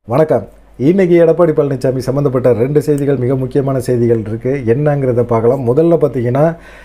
வணக்கம் இன்னைக்கு எடப்பாடி பழனிசாமி சம்மந்தப்பட்ட ரெண்டு செய்திகள் மிக முக்கியமான செய்திகள் இருக்குது என்னங்கிறத பார்க்கலாம் முதல்ல பார்த்தீங்கன்னா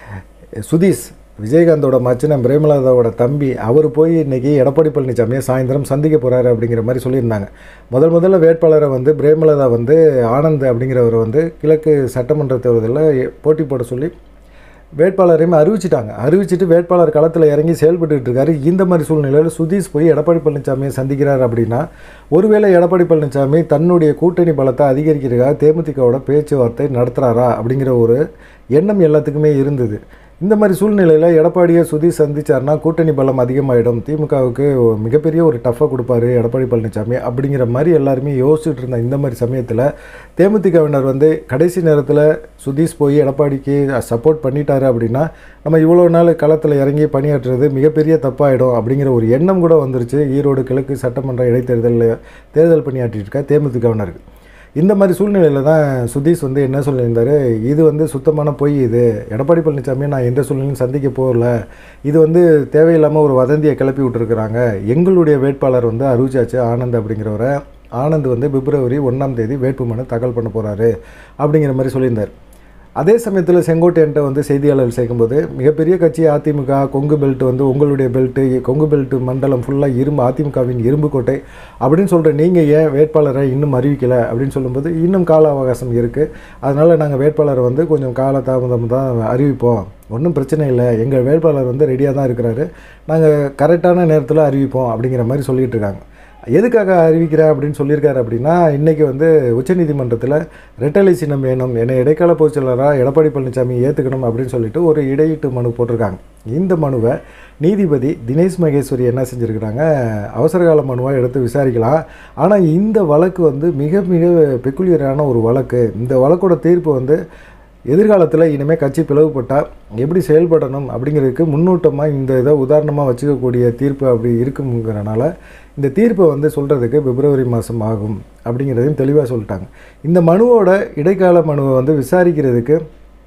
சுதீஷ் விஜயகாந்தோட மச்சின பிரேமலதாவோட தம்பி அவர் போய் இன்னைக்கு எடப்பாடி பழனிசாமியை சாயந்தரம் சந்திக்க போகிறாரு அப்படிங்கிற மாதிரி சொல்லியிருந்தாங்க முதல் முதல்ல வேட்பாளரை வந்து பிரேமலதா வந்து ஆனந்த் அப்படிங்கிறவர் வந்து கிழக்கு சட்டமன்ற தேர்தலில் போட்டி போட சொல்லி வேட்பாளரையும் அறிவிச்சிட்டாங்க அறிவிச்சிட்டு வேட்பாளர் களத்தில் இறங்கி செயல்பட்டுட்டு இருக்காரு இந்த மாதிரி சூழ்நிலையில் சுதீஷ் போய் எடப்பாடி பழனிசாமியை சந்திக்கிறார் அப்படின்னா ஒருவேளை எடப்பாடி பழனிசாமி தன்னுடைய கூட்டணி பலத்தை அதிகரிக்கிறதுக்காக தேமுதிகவோட பேச்சுவார்த்தை நடத்துகிறாரா அப்படிங்கிற ஒரு எண்ணம் எல்லாத்துக்குமே இருந்தது இந்த மாதிரி சூழ்நிலையில் எடப்பாடியை சுதி சந்திச்சார்னா கூட்டணி பலம் அதிகமாகிடும் திமுகவுக்கு மிகப்பெரிய ஒரு டஃப்பாக கொடுப்பாரு எடப்பாடி பழனிசாமி அப்படிங்கிற மாதிரி எல்லாருமே யோசிச்சுட்டு இருந்த இந்த மாதிரி சமயத்தில் தேமுதிகவினர் வந்து கடைசி நேரத்தில் சுதீஷ் போய் எடப்பாடிக்கு சப்போர்ட் பண்ணிட்டாரு அப்படின்னா நம்ம இவ்வளோ நாள் களத்தில் இறங்கி பணியாற்றுறது மிகப்பெரிய தப்பாயிடும் அப்படிங்கிற ஒரு எண்ணம் கூட வந்துருச்சு ஈரோடு கிழக்கு சட்டமன்ற இடைத்தேர்தலில் தேர்தல் பணியாற்றிட்டு இருக்க தேமுதிகவினருக்கு இந்த மாதிரி சூழ்நிலையில் தான் சுதீஷ் வந்து என்ன சொல்லியிருந்தார் இது வந்து சுத்தமான பொய் இது எடப்பாடி பழனிசாமியை நான் எந்த சூழ்நிலையும் சந்திக்க போகல இது வந்து தேவையில்லாமல் ஒரு வதந்தியை கிளப்பி விட்டுருக்குறாங்க எங்களுடைய வேட்பாளர் வந்து அறிவிச்சாச்சு ஆனந்த் அப்படிங்கிறவரை ஆனந்த் வந்து பிப்ரவரி ஒன்றாம் தேதி வேட்புமனு தாக்கல் பண்ண போகிறாரு அப்படிங்கிற மாதிரி சொல்லியிருந்தார் அதே சமயத்தில் செங்கோட்டையன்ட்ட வந்து செய்தியாளர் சேர்க்கும்போது மிகப்பெரிய கட்சி அதிமுக கொங்கு பெல்ட் வந்து உங்களுடைய பெல்ட்டு கொங்கு பெல்ட் மண்டலம் ஃபுல்லாக இரும்பு அதிமுகவின் இரும்பு கோட்டை அப்படின்னு சொல்கிற நீங்கள் ஏன் வேட்பாளரை இன்னும் அறிவிக்கலை அப்படின்னு சொல்லும்போது இன்னும் கால அவகாசம் இருக்குது அதனால் நாங்கள் வேட்பாளரை வந்து கொஞ்சம் கால தாமதம் தான் அறிவிப்போம் ஒன்றும் பிரச்சனை இல்லை எங்கள் வேட்பாளர் வந்து ரெடியாக தான் இருக்கிறாரு நாங்கள் கரெக்டான நேரத்தில் அறிவிப்போம் அப்படிங்கிற மாதிரி சொல்லிகிட்டு இருக்காங்க எதுக்காக அறிவிக்கிறேன் அப்படின்னு சொல்லியிருக்காரு அப்படின்னா இன்றைக்கி வந்து உச்சநீதிமன்றத்தில் ரெட்டலை சின்னம் வேணும் என்னை இடைக்கால பொதுச்செயலராக எடப்பாடி பழனிசாமி ஏற்றுக்கணும் அப்படின்னு சொல்லிட்டு ஒரு இடையீட்டு மனு போட்டிருக்காங்க இந்த மனுவை நீதிபதி தினேஷ் மகேஸ்வரி என்ன செஞ்சுருக்கிறாங்க அவசரகால மனுவாக எடுத்து விசாரிக்கலாம் ஆனால் இந்த வழக்கு வந்து மிக மிக பெக்குலியரான ஒரு வழக்கு இந்த வழக்கோட தீர்ப்பு வந்து எதிர்காலத்தில் இனிமேல் கட்சி பிளவுபட்டால் எப்படி செயல்படணும் அப்படிங்கிறதுக்கு முன்னோட்டமாக இந்த இதை உதாரணமாக வச்சுக்கக்கூடிய தீர்ப்பு அப்படி இருக்குங்கிறனால இந்த தீர்ப்பை வந்து சொல்கிறதுக்கு பிப்ரவரி மாதம் ஆகும் அப்படிங்கிறதையும் தெளிவாக சொல்லிட்டாங்க இந்த மனுவோட இடைக்கால மனுவை வந்து விசாரிக்கிறதுக்கு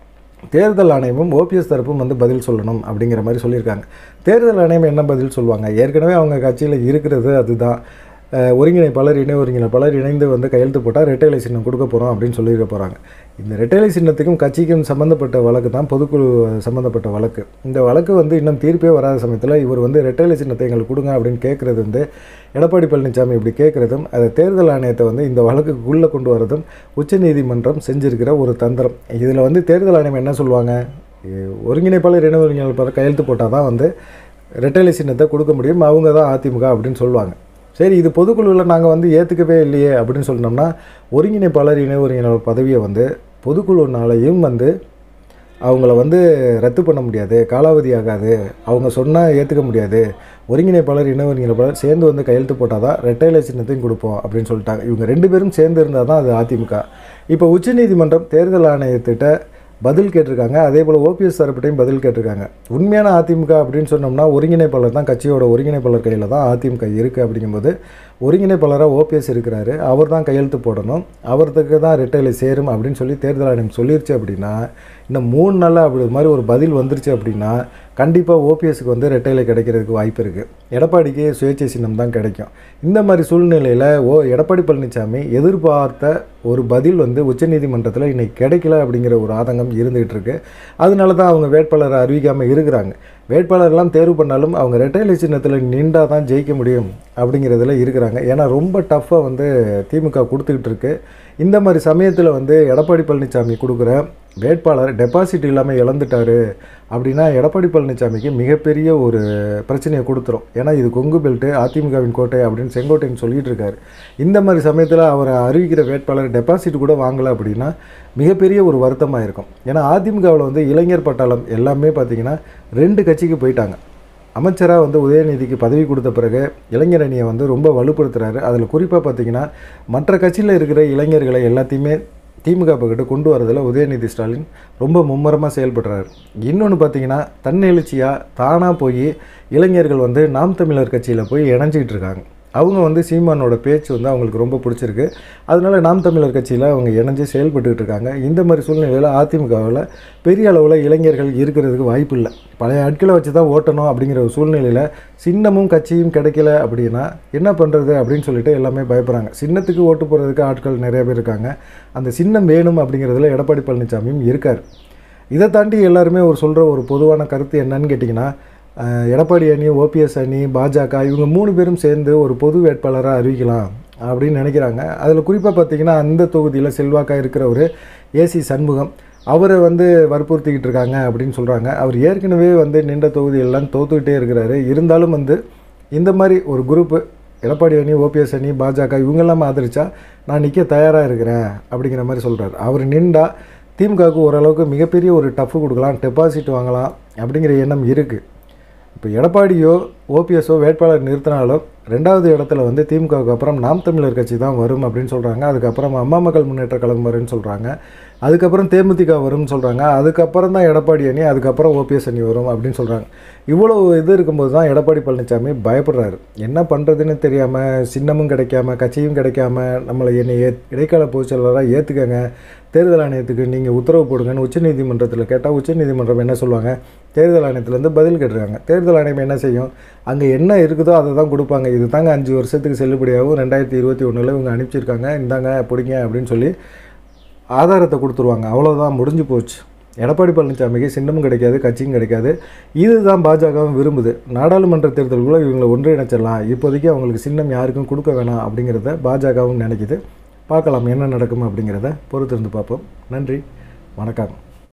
தேர்தல் ஆணையமும் ஓபிஎஸ் தரப்பும் வந்து பதில் சொல்லணும் அப்படிங்கிற மாதிரி சொல்லியிருக்காங்க தேர்தல் ஆணையம் என்ன பதில் சொல்லுவாங்க ஏற்கனவே அவங்க கட்சியில் இருக்கிறது அதுதான் ஒருங்கிணைப்பாளர் இணை ஒருங்கிணைப்பாளர் இணைந்து வந்து கையெழுத்து போட்டால் ரெட்டைலை சின்னம் கொடுக்க போகிறோம் அப்படின்னு சொல்லியிருக்க போகிறாங்க இந்த ரெட்டைலை சின்னத்துக்கும் கட்சிக்கும் சம்மந்தப்பட்ட வழக்கு தான் பொதுக்குழு சம்மந்தப்பட்ட வழக்கு இந்த வழக்கு வந்து இன்னும் தீர்ப்பே வராத சமயத்தில் இவர் வந்து ரெட்டைலை சின்னத்தை எங்களுக்கு கொடுங்க அப்படின்னு கேட்குறது வந்து எடப்பாடி பழனிசாமி இப்படி கேட்குறதும் அதை தேர்தல் ஆணையத்தை வந்து இந்த வழக்குக்குள்ளே கொண்டு வரதும் உச்சநீதிமன்றம் செஞ்சிருக்கிற ஒரு தந்திரம் இதில் வந்து தேர்தல் ஆணையம் என்ன சொல்லுவாங்க ஒருங்கிணைப்பாளர் இணை ஒருங்கிணைப்பாளர் கையெழுத்து போட்டால் தான் வந்து ரெட்டைலை சின்னத்தை கொடுக்க முடியும் அவங்க தான் அதிமுக அப்படின்னு சொல்லுவாங்க சரி இது பொதுக்குழுவில் நாங்கள் வந்து ஏற்றுக்கவே இல்லையே அப்படின்னு சொன்னோம்னா ஒருங்கிணைப்பாளர் இணை ஒருங்கிணைப்பாளர் பதவியை வந்து பொதுக்குழுனாலையும் வந்து அவங்கள வந்து ரத்து பண்ண முடியாது காலாவதி ஆகாது அவங்க சொன்னால் ஏற்றுக்க முடியாது ஒருங்கிணைப்பாளர் இணை ஒருங்கிணைப்பாளர் சேர்ந்து வந்து கையெழுத்து போட்டால் தான் ரெட்டைலை சின்னத்தையும் கொடுப்போம் அப்படின்னு சொல்லிட்டாங்க இவங்க ரெண்டு பேரும் சேர்ந்து இருந்தால் தான் அது அதிமுக இப்போ உச்சநீதிமன்றம் தேர்தல் ஆணையத்திட்ட பதில் கேட்டிருக்காங்க அதே போல் ஓபிஎஸ் தரப்பிட்டையும் பதில் கேட்டிருக்காங்க உண்மையான அதிமுக அப்படின்னு சொன்னோம்னா ஒருங்கிணைப்பாளர் தான் கட்சியோட ஒருங்கிணைப்பாளர் கையில் தான் அதிமுக இருக்குது அப்படிங்கும்போது ஒருங்கிணைப்பாளராக ஓபிஎஸ் இருக்கிறாரு அவர் தான் கையெழுத்து போடணும் அவருக்கு தான் ரெட்டைலை சேரும் அப்படின்னு சொல்லி தேர்தல் ஆணையம் சொல்லிருச்சு அப்படின்னா இன்னும் மூணு நாளில் அப்படி மாதிரி ஒரு பதில் வந்துருச்சு அப்படின்னா கண்டிப்பாக ஓபிஎஸ்க்கு வந்து ரெட்டைலை கிடைக்கிறதுக்கு வாய்ப்பு இருக்குது எடப்பாடிக்கு சுயேட்சை சின்னம் தான் கிடைக்கும் இந்த மாதிரி சூழ்நிலையில் ஓ எடப்பாடி பழனிசாமி எதிர்பார்த்த ஒரு பதில் வந்து உச்சநீதிமன்றத்தில் இன்றைக்கி கிடைக்கல அப்படிங்கிற ஒரு ஆதங்கம் இருந்துகிட்டு இருக்கு அதனால தான் அவங்க வேட்பாளரை அறிவிக்காமல் இருக்கிறாங்க வேட்பாளர்லாம் தேர்வு பண்ணாலும் அவங்க ரெட்டைலை சின்னத்தில் நின்றா தான் ஜெயிக்க முடியும் அப்படிங்கிறதுல இருக்கிறாங்க ஏன்னா ரொம்ப டஃப்பாக வந்து திமுக கொடுத்துக்கிட்டு இருக்கு இந்த மாதிரி சமயத்தில் வந்து எடப்பாடி பழனிசாமி கொடுக்குற வேட்பாளர் டெபாசிட் இல்லாமல் இழந்துட்டாரு அப்படின்னா எடப்பாடி பழனிசாமிக்கு மிகப்பெரிய ஒரு பிரச்சனையை கொடுத்துரும் ஏன்னா இது கொங்கு பெல்ட்டு அதிமுகவின் கோட்டை அப்படின்னு செங்கோட்டைன்னு சொல்லிட்டு இருக்காரு இந்த மாதிரி சமயத்தில் அவரை அறிவிக்கிற வேட்பாளர் டெபாசிட் கூட வாங்கலை அப்படின்னா மிகப்பெரிய ஒரு வருத்தமாக இருக்கும் ஏன்னா அதிமுகவில் வந்து இளைஞர் பட்டாளம் எல்லாமே பார்த்திங்கன்னா ரெண்டு கட்சிக்கு போயிட்டாங்க அமைச்சராக வந்து உதயநிதிக்கு பதவி கொடுத்த பிறகு இளைஞர் அணியை வந்து ரொம்ப வலுப்படுத்துகிறாரு அதில் குறிப்பாக பார்த்தீங்கன்னா மற்ற கட்சியில் இருக்கிற இளைஞர்களை எல்லாத்தையுமே திமுக பக்கிட்ட கொண்டு வரதில் உதயநிதி ஸ்டாலின் ரொம்ப மும்முரமாக செயல்படுறாரு இன்னொன்று பார்த்தீங்கன்னா தன்னெழுச்சியாக தானாக போய் இளைஞர்கள் வந்து நாம் தமிழர் கட்சியில் போய் இணைஞ்சிக்கிட்டு இருக்காங்க அவங்க வந்து சீமானோட பேச்சு வந்து அவங்களுக்கு ரொம்ப பிடிச்சிருக்கு அதனால நாம் தமிழர் கட்சியில் அவங்க இணைஞ்சு செயல்பட்டுக்கிட்டு இருக்காங்க இந்த மாதிரி சூழ்நிலையில் அதிமுகவில் பெரிய அளவில் இளைஞர்கள் இருக்கிறதுக்கு வாய்ப்பு இல்லை பழைய ஆட்களை வச்சு தான் ஓட்டணும் அப்படிங்கிற ஒரு சூழ்நிலையில் சின்னமும் கட்சியும் கிடைக்கல அப்படின்னா என்ன பண்ணுறது அப்படின்னு சொல்லிட்டு எல்லாமே பயப்படுறாங்க சின்னத்துக்கு ஓட்டு போடுறதுக்கு ஆட்கள் நிறைய பேர் இருக்காங்க அந்த சின்னம் வேணும் அப்படிங்கிறதுல எடப்பாடி பழனிசாமியும் இருக்கார் இதை தாண்டி எல்லாருமே ஒரு சொல்கிற ஒரு பொதுவான கருத்து என்னன்னு கேட்டிங்கன்னா அஹ், எடப்பாடி அணி ஓபிஎஸ் அணி பாஜக இவங்க மூணு பேரும் சேர்ந்து ஒரு பொது வேட்பாளராக அறிவிக்கலாம் அப்படின்னு நினைக்கிறாங்க அதில் குறிப்பாக பார்த்தீங்கன்னா அந்த தொகுதியில் செல்வாக்காக இருக்கிற ஒரு ஏசி சண்முகம் அவரை வந்து வற்புறுத்திக்கிட்டு இருக்காங்க அப்படின்னு சொல்கிறாங்க அவர் ஏற்கனவே வந்து நின்ற தொகுதியெல்லாம் தோத்துக்கிட்டே இருக்கிறாரு இருந்தாலும் வந்து இந்த மாதிரி ஒரு குரூப்பு எடப்பாடி அணி ஓபிஎஸ் அணி பாஜக இவங்கெல்லாம் ஆதரிச்சா நான் நிற்க தயாராக இருக்கிறேன் அப்படிங்கிற மாதிரி சொல்கிறார் அவர் நின்றா திமுகவுக்கு ஓரளவுக்கு மிகப்பெரிய ஒரு டஃப் கொடுக்கலாம் டெபாசிட் வாங்கலாம் அப்படிங்கிற எண்ணம் இருக்குது இப்போ எடப்பாடியோ ஓபிஎஸ்ஓ வேட்பாளர் நிறுத்தினாலும் ரெண்டாவது இடத்துல வந்து திமுகவுக்கு அப்புறம் நாம் தமிழர் கட்சி தான் வரும் அப்படின்னு சொல்கிறாங்க அதுக்கப்புறம் அம்மா மக்கள் முன்னேற்ற கழகம் வரும்னு சொல்கிறாங்க அதுக்கப்புறம் தேமுதிக வரும்னு சொல்கிறாங்க அதுக்கப்புறம் தான் எடப்பாடி அணி அதுக்கப்புறம் ஓபிஎஸ் அணி வரும் அப்படின்னு சொல்கிறாங்க இவ்வளோ இது இருக்கும்போது தான் எடப்பாடி பழனிசாமி பயப்படுறாரு என்ன பண்ணுறதுன்னு தெரியாமல் சின்னமும் கிடைக்காம கட்சியும் கிடைக்காம நம்மளை என்னை ஏ இடைக்கால பொதுச்செயலாளராக ஏற்றுக்கங்க தேர்தல் ஆணையத்துக்கு நீங்கள் உத்தரவு போடுங்கன்னு உச்சநீதிமன்றத்தில் கேட்டால் உச்சநீதிமன்றம் என்ன சொல்லுவாங்க தேர்தல் ஆணையத்துலேருந்து பதில் கேட்டுருக்காங்க தேர்தல் ஆணையம் என்ன செய்யும் அங்கே என்ன இருக்குதோ அதை தான் கொடுப்பாங்க இது தாங்க அஞ்சு வருஷத்துக்கு செல்லுபடியாகவும் ரெண்டாயிரத்தி இருபத்தி ஒன்றில் இவங்க அனுப்பிச்சிருக்காங்க இந்தாங்க பிடிங்க அப்படின்னு சொல்லி ஆதாரத்தை கொடுத்துருவாங்க அவ்வளோதான் முடிஞ்சு போச்சு எடப்பாடி பழனிசாமிக்கு சின்னமும் கிடைக்காது கட்சியும் கிடைக்காது இதுதான் பாஜகவும் விரும்புது நாடாளுமன்ற தேர்தலுக்குள்ளே இவங்களை ஒன்றிணைச்சிடலாம் இப்போதைக்கு அவங்களுக்கு சின்னம் யாருக்கும் கொடுக்க வேணாம் அப்படிங்கிறத பாஜகவும் நினைக்குது பார்க்கலாம் என்ன நடக்கும் அப்படிங்கிறத பொறுத்திருந்து பார்ப்போம் நன்றி வணக்கம்